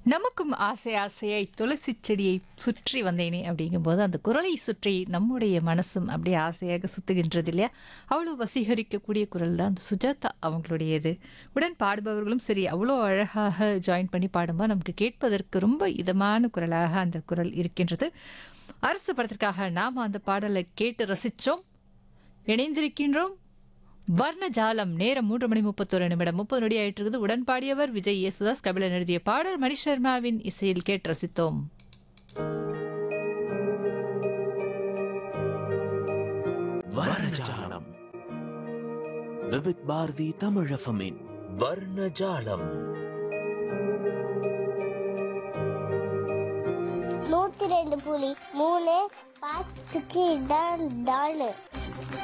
நமக்கும் ஆசை ஆசையாய் துளசி செடியை சுற்றி வந்தேனே அப்படிங்கும்போது அந்த குரலை சுற்றி நம்முடைய மனசும் அப்படியே ஆசையாக சுத்துகின்றது இல்லையா அவ்வளோ வசீகரிக்கக்கூடிய குரல் தான் அந்த சுஜாதா அவங்களுடையது உடன் பாடுபவர்களும் சரி அவ்வளோ அழகாக ஜாயின் பண்ணி பாடும்போது நமக்கு கேட்பதற்கு ரொம்ப இதமான குரலாக அந்த குரல் இருக்கின்றது அரசு படத்திற்காக நாம் அந்த பாடலை கேட்டு ரசித்தோம் இணைந்திருக்கின்றோம் வர்ணஜாலம் நேரம் மூன்று மணி முப்பத்தொரு நிமிடம் முப்பது நொடி ஆயிட்டு இருக்குது உடன் பாடியவர் விஜய் யேசுதாஸ் கபிலன் எழுதிய பாடல் மணி சர்மாவின் இசையில் கேட்டு ரசித்தோம் வர்ணஜாலம் விவித் பாரதி தமிழஃபமின் வர்ணஜாலம் நூத்தி ரெண்டு புலி மூணு பாத்துக்கு இதான் தானு